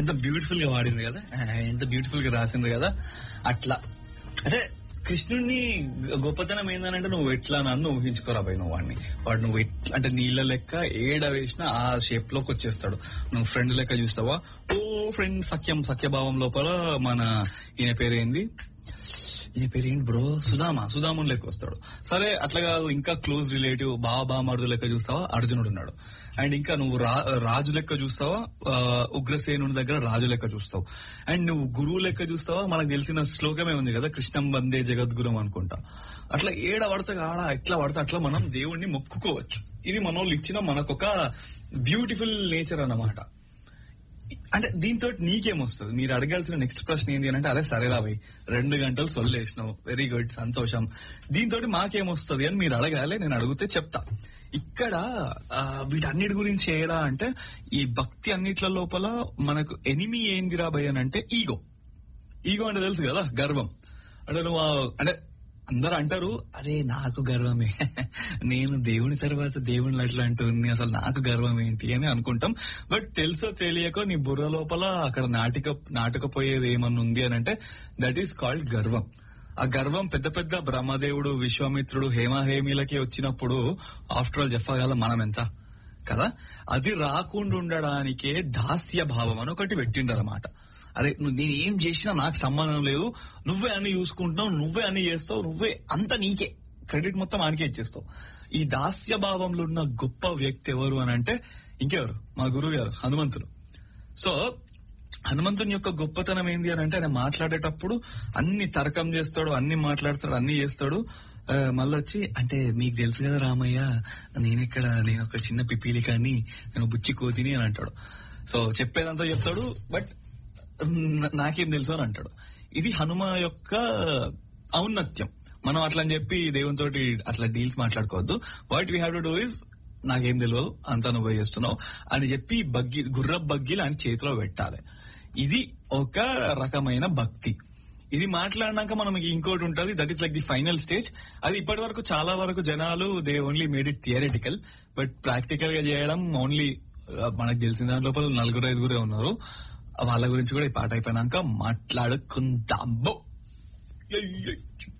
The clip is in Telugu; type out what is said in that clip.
ఎంత బ్యూటిఫుల్ గా వాడింది కదా ఆ, ఎంత బ్యూటిఫుల్ గా రాసింది కదా అట్లా అంటే కృష్ణుడిని గొప్పతనం ఏందనంటే నువ్వు ఎట్లా నన్ను ఊహించుకోరా పోయి నువ్వు వాడిని వాడు నువ్వు ఎట్లా అంటే నీళ్ళ లెక్క ఏడ వేసినా ఆ షేప్ లోకి వచ్చేస్తాడు నువ్వు ఫ్రెండ్ లెక్క చూస్తావా ఓ ఫ్రెండ్ సఖ్యం సఖ్యభావం లోపల మన ఈయన పేరు ఏంది ఈయన పేరు ఏంటి బ్రో సుధామ సుధాముని లెక్క వస్తాడు సరే అట్లా కాదు ఇంకా క్లోజ్ రిలేటివ్ బావ బామర్దు లెక్క చూస్తావా అర్జునుడు ఉన్నాడు అండ్ ఇంకా నువ్వు రా- రాజు లెక్క చూస్తావా ఆ, ఉగ్రసేనుడి దగ్గర రాజు లెక్క చూస్తావు అండ్ నువ్వు గురువు లెక్క చూస్తావా మనకు తెలిసిన శ్లోకమే ఉంది కదా కృష్ణం వందే జగద్గురం అనుకుంటా అట్లా ఏడ పడతా ఆడ ఎట్లా పడతా అట్లా మనం దేవుణ్ణి మొక్కుకోవచ్చు ఇది మనోళ్ళు ఇచ్చిన మనకొక బ్యూటిఫుల్ నేచర్ అన్నమాట అంటే దీంతో నీకేమొస్తుంది మీరు అడగాల్సిన నెక్స్ట్ ప్రశ్న ఏంటి అని అంటే అరే సరేరా భయ్ రెండు గంటలు సొల్లేసినావు వెరీ గుడ్ సంతోషం దీంతో మాకేమొస్తుంది అని మీరు అడగాలి నేను అడిగితే చెప్తా ఇక్కడ ఆ, వీటన్నిటి గురించి ఏడా అంటే ఈ భక్తి అన్నిట్ల లోపల మనకు ఎనిమి ఏందిరా భయ్ అని అంటే ఈగో ఈగో అంటే తెలుసు కదా గర్వం అంటే నువ్వు ఆ- అంటే అందరూ అంటారు అరే నాకు గర్వమే నేను దేవుని తర్వాత దేవుని అట్లా అంటుంది అసలు నాకు గర్వం ఏంటి అని అనుకుంటాం బట్ తెలుసో తెలియకో నీ బుర్ర లోపల అక్కడ నాటిక నాటకపోయేది ఏమన్నా ఉంది అని అంటే దట్ ఈస్ కాల్డ్ గర్వం ఆ గర్వం పెద్ద పెద్ద బ్రహ్మదేవుడు విశ్వామిత్రుడు హేమహేమిలకి వచ్చినప్పుడు ఆఫ్టర్ ఆల్ చెప్పగల మనం ఎంత కదా అది రాకుండా ఉండడానికే దాస్య భావం అని ఒకటి పెట్టిండనమాట అరే నువ్వు నేను ఏం చేసినా నాకు సంబంధం లేదు నువ్వే అన్ని చూసుకుంటున్నావు నువ్వే అన్ని చేస్తావు నువ్వే అంత నీకే క్రెడిట్ మొత్తం ఆనికే ఇచ్చేస్తావు ఈ దాస్య భావంలో ఉన్న గొప్ప వ్యక్తి ఎవరు అని అంటే ఇంకెవరు మా గురువు గారు హనుమంతుడు సో హనుమంతుని యొక్క గొప్పతనం ఏంది అని అంటే ఆయన మాట్లాడేటప్పుడు అన్ని తర్కం చేస్తాడు అన్ని మాట్లాడతాడు అన్ని చేస్తాడు ఆ, మళ్ళీ వచ్చి అంటే మీకు తెలుసు కదా రామయ్య నేనెక్కడ నేను ఒక చిన్న పిపీలి కానీ నేను బుచ్చి కోతిని అని అంటాడు సో చెప్పేదంతా చెప్తాడు బట్ న- నాకేం తెలుసు అని అంటాడు ఇది హనుమ యొక్క ఔన్నత్యం మనం అట్లా అని చెప్పి దేవునితో అట్లా డీల్స్ మాట్లాడుకోవద్దు what we have to do is నాకేం తెలియదు అంతా నువ్వు చేస్తున్నావు అని చెప్పి బగ్గి గుర్ర బగ్గిలు అని చేతిలో పెట్టాలి ఇది ఒక రకమైన భక్తి ఇది మాట్లాడినాక మనం ఇంకోటి ఉంటది that is like the final stage అది ఇప్పటి వరకు చాలా వరకు జనాలు they only made it theoretical but practical గా చేయడం ఓన్లీ మనకు తెలిసిన దాని లోపల నలుగురు ఐదుగురే ఉన్నారు వాళ్ళ గురించి కూడా ఈ పాట అయిపోయినాక మాట్లాడుకుందాం